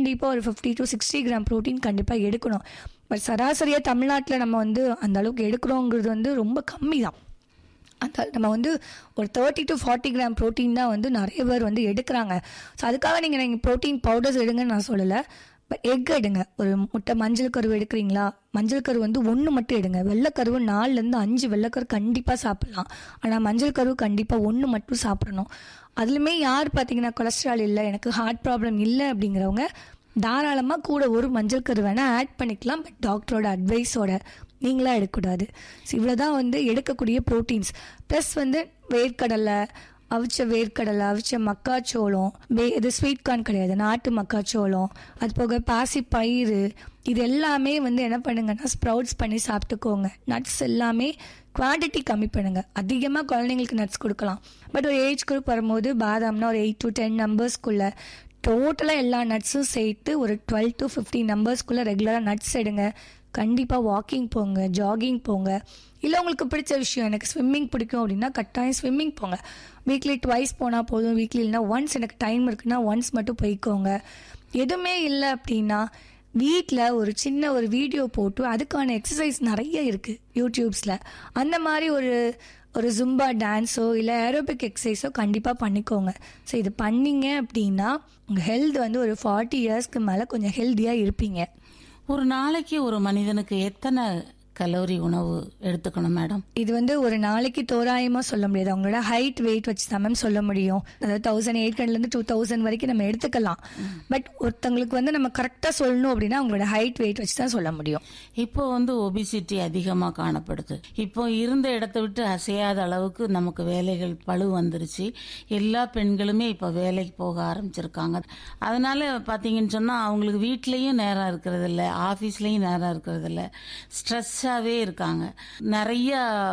கண்டிப்பாக ஒரு fifty to sixty gram protein கண்டிப்பாக எடுக்கணும் பட் சராசரியாக தமிழ்நாட்டில் நம்ம வந்து அந்த அளவுக்கு எடுக்கிறோங்கிறது வந்து ரொம்ப கம்மி தான் அந்த நம்ம வந்து ஒரு thirty to forty gram protein தான் வந்து நிறைய பேர் வந்து எடுக்கிறாங்க ஸோ அதுக்காக நீங்கள் நீங்கள் ப்ரோட்டீன் பவுடர்ஸ் எடுங்கன்னு நான் சொல்லலை பட் எக் எடுங்க ஒரு முட்டை மஞ்சள் கருவு எடுக்கிறீங்களா மஞ்சள் கரு வந்து ஒன்று மட்டும் எடுங்க வெள்ளைக்கருவு நாலுலேருந்து அஞ்சு வெள்ளைக்கரு கண்டிப்பாக சாப்பிட்லாம் ஆனால் மஞ்சள் கருவு கண்டிப்பாக ஒன்று மட்டும் சாப்பிடணும் அதுலேயுமே யார் பார்த்தீங்கன்னா கொலஸ்ட்ரால் இல்லை எனக்கு ஹார்ட் ப்ராப்ளம் இல்லை அப்படிங்கிறவங்க தாராளமாக கூட ஒரு மஞ்சள் கரு வேணால் ஆட் பண்ணிக்கலாம் பட் டாக்டரோட அட்வைஸோட நீங்களாக எடுக்கக்கூடாது ஸோ இவ்வளோ தான் வந்து எடுக்கக்கூடிய ப்ரோட்டீன்ஸ் ப்ளஸ் வந்து வேர்க்கடலை அவிச்ச வேர்க்கடலை அவிச்ச மக்காச்சோளம் வே இது ஸ்வீட் கார்ன் கிடையாது நாட்டு மக்காச்சோளம் அது போக பாசி பயிறு இது எல்லாமே வந்து என்ன பண்ணுங்கன்னா ஸ்ப்ரவுட்ஸ் பண்ணி சாப்பிட்டுக்கோங்க நட்ஸ் எல்லாமே குவான்டிட்டி கம்மி பண்ணுங்க அதிகமாக குழந்தைங்களுக்கு நட்ஸ் கொடுக்கலாம் பட் ஒரு ஏஜ் குரூப் வரும்போது பாதாம்னா ஒரு எயிட் டு டென் நம்பர்ஸ்க்குள்ள டோட்டலாக எல்லா நட்ஸும் சேர்த்து ஒரு டுவெல் டு ஃபிஃப்டீன் நம்பர்ஸ்க்குள்ளே ரெகுலராக நட்ஸ் எடுங்க கண்டிப்பாக வாக்கிங் போங்க ஜாகிங் போங்க இல்லை உங்களுக்கு பிடிச்ச விஷயம் எனக்கு ஸ்விம்மிங் பிடிக்கும் அப்படின்னா கட்டாயம் ஸ்விம்மிங் போங்க வீக்லி ட்வைஸ் போனால் போதும் வீக்லி இல்லைனா ஒன்ஸ் எனக்கு டைம் இருக்குன்னா ஒன்ஸ் மட்டும் போய்க்கோங்க எதுவுமே இல்லை அப்படின்னா வீட்டில் ஒரு சின்ன ஒரு வீடியோ போட்டு அதுக்கான எக்ஸசைஸ் நிறைய இருக்குது யூடியூப்ஸில் அந்த மாதிரி ஒரு ஒரு ஜும்பா டான்ஸோ இல்லை ஏரோபிக் எக்ஸசைஸோ கண்டிப்பாக பண்ணிக்கோங்க ஸோ இது பண்ணீங்க அப்படின்னா உங்கள் ஹெல்த் வந்து ஒரு ஃபார்ட்டி இயர்ஸ்க்கு மேலே கொஞ்சம் ஹெல்த்தியாக இருப்பீங்க ஒரு நாளைக்கு ஒரு மனிதனுக்கு எத்தனை கலோரி உணவு எடுத்துக்கணும் மேடம் இது வந்து ஒரு நாளைக்கு தோராயமாக சொல்ல முடியாது அவங்களோட ஹைட் வெயிட் வச்சு தான் மேம் சொல்ல முடியும் அதாவது தௌசண்ட் எயிட் ஹண்ட்ரட்லேருந்து டூ தௌசண்ட் வரைக்கும் நம்ம எடுத்துக்கலாம் பட் ஒருத்தங்களுக்கு வந்து நம்ம கரெக்டாக சொல்லணும் அப்படின்னா அவங்களோட ஹைட் வெயிட் வச்சு தான் சொல்ல முடியும் இப்போ வந்து ஒபிசிட்டி அதிகமாக காணப்படுது இப்போ இருந்த இடத்த விட்டு அசையாத அளவுக்கு நமக்கு வேலைகள் பழு வந்துருச்சு எல்லா பெண்களுமே இப்போ வேலைக்கு போக ஆரம்பிச்சிருக்காங்க அதனால பார்த்தீங்கன்னு சொன்னால் அவங்களுக்கு வீட்லேயும் நேரம் இருக்கிறது இல்லை ஆஃபீஸ்லேயும் நேரம் இருக்கிறது இல்லை ஸ்ட்ரெஸ்ஸாகவே இருக்காங்க நிறைய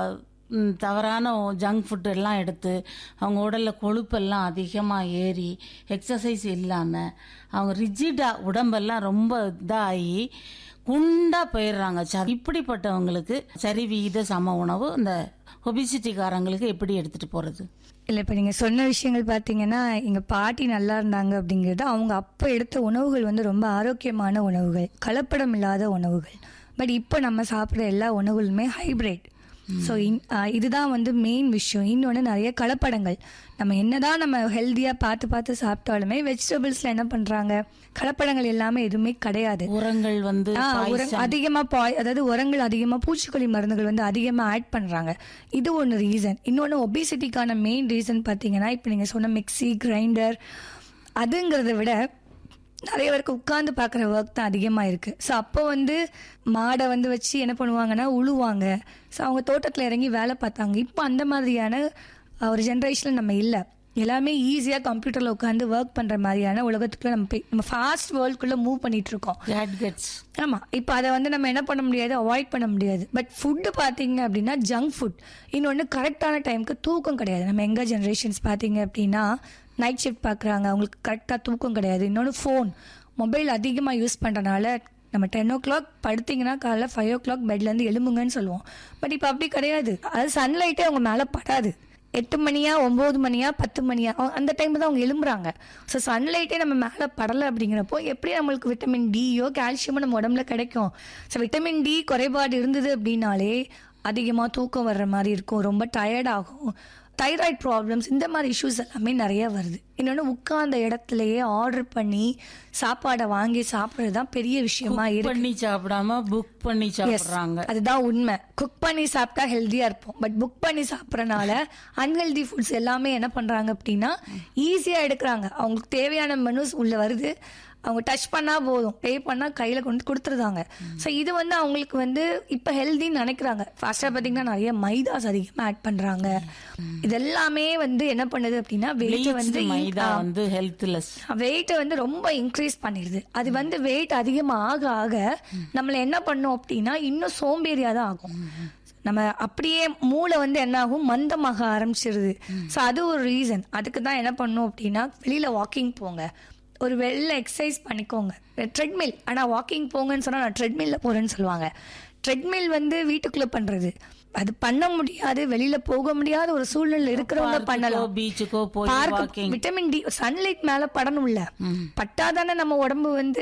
ம், தவறான ஜங்க் ஃபுட் எல்லாம் எடுத்து அவங்க உடலில் கொழுப்பெல்லாம் அதிகமாக ஏறி எக்ஸசைஸ் இல்லாமல் அவங்க ரிஜிடாக உடம்பெல்லாம் ரொம்ப இதாகி குண்டா போயிடுறாங்க ச- இப்படிப்பட்டவங்களுக்கு சரி விகித சம உணவு இந்த ஒபிசிட்டிக்காரங்களுக்கு எப்படி எடுத்துட்டு போறது இல்லை இப்போ நீங்கள் சொன்ன விஷயங்கள் பார்த்தீங்கன்னா எங்கள் பாட்டி நல்லா இருந்தாங்க அப்படிங்கிறது அவங்க அப்போ எடுத்த உணவுகள் வந்து ரொம்ப ஆரோக்கியமான உணவுகள் கலப்படம் இல்லாத உணவுகள் பட் இப்போ நம்ம சாப்பிட்ற எல்லா உணவுகளுமே ஹைப்ரிட் ஸோ இதுதான் வந்து மெயின் விஷயம் இன்னொன்று நிறைய கலப்படங்கள் நம்ம என்னதான் நம்ம ஹெல்த்தியாக பார்த்து பார்த்து சாப்பிட்டாலுமே வெஜிடபிள்ஸில் என்ன பண்ணுறாங்க கலப்படங்கள் எல்லாமே எதுவுமே கிடையாது உரங்கள் வந்து ஆ, poison. உரங் அதிகமா பாய் அதாவது உரங்கள் அதிகமா பூச்சிக்கொல்லி மருந்துகள் வந்து அதிகமா ஆட் பண்றாங்க இது ஒன்று ரீசன் இன்னொன்று ஒபிசிட்டிக்கான மெயின் ரீசன் பார்த்தீங்கன்னா இப்போ நீங்க சொன்ன மிக்ஸி கிரைண்டர் அதுங்கிறத விட நிறைய பேருக்கு உட்காந்து பார்க்குற ஒர்க் தான் அதிகமாக இருக்குது ஸோ அப்போ வந்து மாடை வந்து வச்சு என்ன பண்ணுவாங்கன்னா உழுவாங்க ஸோ அவங்க தோட்டத்தில் இறங்கி வேலை பார்த்தாங்க இப்போ அந்த மாதிரியான அஹ், ஒரு ஜென்ரேஷனில் நம்ம இல்லை எல்லாமே ஈஸியாக கம்ப்யூட்டரில் உட்காந்து ஒர்க் பண்ணுற மாதிரியான உலகத்துக்குள்ள நம்ம போய் நம்ம ஃபாஸ்ட் வேர்ல்டுக்குள்ளே மூவ் பண்ணிட்டு இருக்கோம் Gadgets. ஆமாம் இப்போ அதை வந்து நம்ம என்ன பண்ண முடியாது அவாய்ட் பண்ண முடியாது பட் ஃபுட்டு பார்த்தீங்க அப்படின்னா ஜங்க் ஃபுட் இன்னொன்று கரெக்டான டைமுக்கு தூக்கம் கிடையாது நம்ம எங்கள் ஜென்ரேஷன்ஸ் பார்த்தீங்க அப்படின்னா நைட் ஷிஃப்ட் பார்க்குறாங்க அவங்களுக்கு கரெக்டாக தூக்கம் கிடையாது இன்னொன்று ஃபோன் மொபைல் அதிகமாக யூஸ் பண்ணுறனால நம்ம டென் ஓ கிளாக் படுத்தீங்கன்னா காலைல ஃபைவ் ஓ கிளாக் பெட்லேருந்து எழும்புங்கன்னு சொல்லுவோம் பட் இப்போ அப்படி கிடையாது அது சன்லைட்டே அவங்க மேலே படாது எட்டு மணியா ஒம்பது மணியா பத்து மணியா அவ- அந்த டைம் தான் அவங்க எழும்புறாங்க ஸோ சன்லைட்டே நம்ம மேலே படலை அப்படிங்கிறப்போ எப்படி நம்மளுக்கு விட்டமின் டியோ கால்சியமோ நம்ம உடம்புல கிடைக்கும் ஸோ விட்டமின் டி குறைபாடு இருந்தது அப்படின்னாலே அதிகமாக தூக்கம் வர்ற மாதிரி இருக்கும் ரொம்ப டயர்ட் ஆகும் தைராய்டு ப்ராப்ளம்ஸ் இந்த மாதிரி இஷ்யூஸ் எல்லாமே நிறைய வருது இன்னொன்று உட்கார்ந்த இடத்துலயே ஆர்டர் பண்ணி சாப்பாடை வாங்கி சாப்பிட்றது தான் பெரிய விஷயமா Cook இருக்கு பண்ணி சாப்பிடாம புக் பண்ணி Yes, சாப்பிடுறாங்க அதுதான் உண்மை குக் பண்ணி சாப்பிட்டா ஹெல்த்தியா இருப்போம் பட் புக் பண்ணி சாப்பிட்றனால அன்ஹெல்தி ஃபுட்ஸ் எல்லாமே என்ன பண்றாங்க அப்படின்னா ஈஸியா எடுக்கிறாங்க அவங்களுக்கு தேவையான மெனுஸ் உள்ள வருது அவங்க டச் பண்ணா போதும் பே பண்ணா கையில கொண்டு கொடுத்துருதாங்க ஸோ இது வந்து அவங்களுக்கு வந்து இப்ப ஹெல்தின்னு நினைக்கிறாங்க ஃபாஸ்டா பாத்தீங்கன்னா நிறைய மைதாஸ் அதிகமா ஆட் பண்றாங்க இதெல்லாமே வந்து என்ன பண்ணுது அப்படின்னா வெயிட் Bleached வந்து மைதா வந்து ஹெல்த்லெஸ் வெயிட்டை வந்து ரொம்ப இன்க்ரீஸ் பண்ணிடுது அது வந்து வெயிட் அதிகமாக ஆக ஆக நம்மள என்ன பண்ணும் அப்படின்னா இன்னும் சோம்பேறியாக தான் ஆகும் நம்ம அப்படியே மூளை வந்து என்ன ஆகும் மந்தமாக ஆரம்பிச்சிருது ஸோ அது ஒரு ரீசன் அதுக்கு தான் என்ன பண்ணும் அப்படின்னா வெளியில் வாக்கிங் போங்க ஒரு வெளில எக்ஸசைஸ் பண்ணிக்கோங்க ட்ரெட்மில் ஆனால் வாக்கிங் போங்கன்னு சொன்னால் நான் ட்ரெட்மில்ல போகிறேன்னு சொல்லுவாங்க ட்ரெட்மில் வந்து வீட்டுக்குள்ளே பண்ணுறது அது பண்ண முடியாது வெளியில போக முடியாத ஒரு சூழ்நிலை இருக்கிறவங்க பண்ணலாம் பீச்சுக்கோ போய் பார்க்க வாக்கிங் விட்டமின் டி சன்லைட் மேல படணும்ல பட்டாதானே நம்ம உடம்பு வந்து